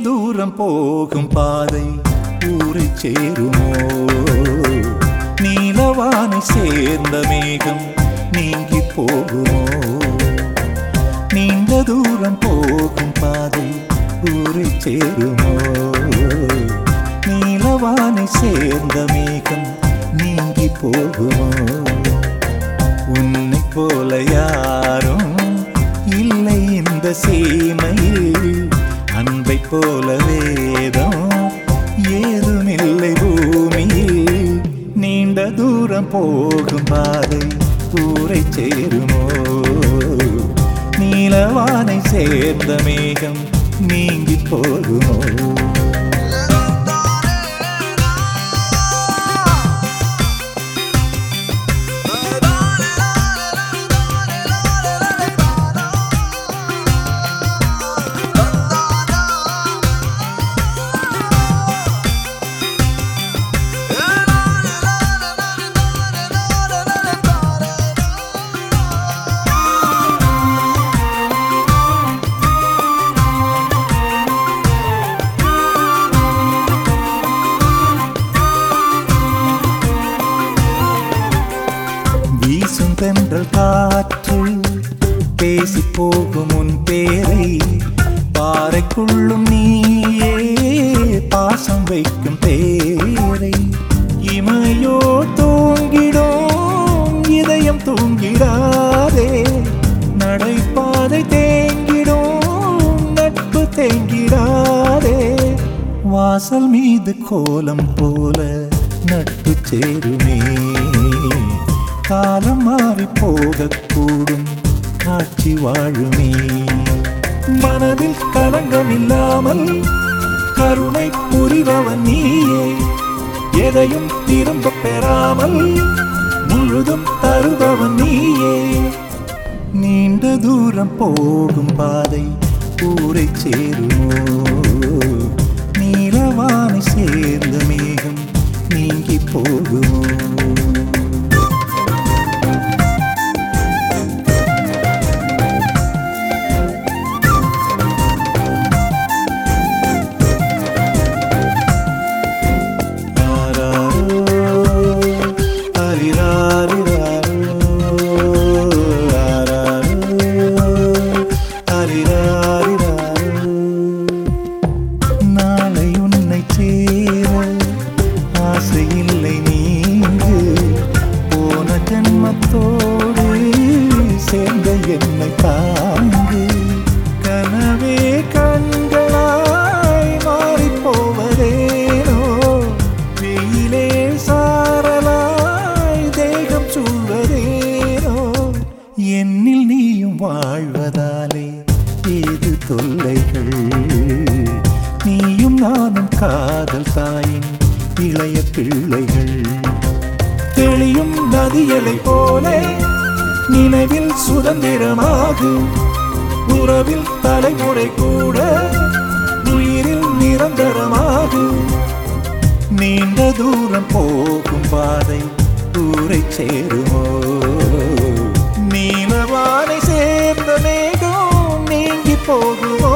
தூரம் போகும் பாதை ஊரை சேருமோ நீலவானை சேர்ந்த மேகம் நீங்கி போகுமோ நீண்ட தூரம் போகும் பாதை ஊரை சேருமோ நீலவானை சேர்ந்த மேகம் நீங்கி போகுமோ உன்னை போல யாரும் இல்லை இந்த சீமையில் அன்பை போல வேதம் ஏதுமில்லை பூமியில் நீண்ட தூரம் போகும் பாதை ஊரை சேருமோ நீலவானை சேர்ந்த மேகம் நீங்கி போகுமோ வீசும் தென்றல் காற்று பேசி போகும் உன் பேரை பாறைக்குள்ளும் நீயே பாசம் வைக்கும் பேரை இமையோ தூங்கிடும் இதயம் தூங்கிடாதே நடைபாதை தேங்கிடும் நட்பு தேங்கிடாதே வாசல் மீது கோலம் போல நட்பு சேருமே காலம் மாறி போகக்கூடும் காட்சி வாழுமே மனதில் களங்கம் இல்லாமல் கருணை புரிபவன் நீயே எதையும் திரும்ப பெறாமல் முழுதும் தருபவன் நீயே நீண்ட தூரம் போகும் பாதை ஊரை சேருமோ நீலவானை சேர்ந்த மேகம் நீங்கி போகுமோ நாளை உன்னை சேர ஆசை இல்லை நீங்கு போன ஜன்மத்தோடு சேர்ந்த என்னை தாங்கு கனவே கண்களாய் மாறிப் போவதேனோ வெயிலே சாரலாய் தேகம் சூழ்வதேனோ என்னில் நீயும் வாழ்வதாலே ஏது தொல்லைகள் நீயும் நானும் காதல் தாயின் இளைய பிள்ளைகள் தெளியும் நதியலை போல நினைவில் சுதந்திரமாகும் உறவில் தலைமுறை கூட உயிரில் நிரந்தரமாகும் நீண்ட தூரம் போகும் பாதை ஊரை சேருமோ நீலவானை சேர்ந்த மேகம் நீங்கி போகுமோ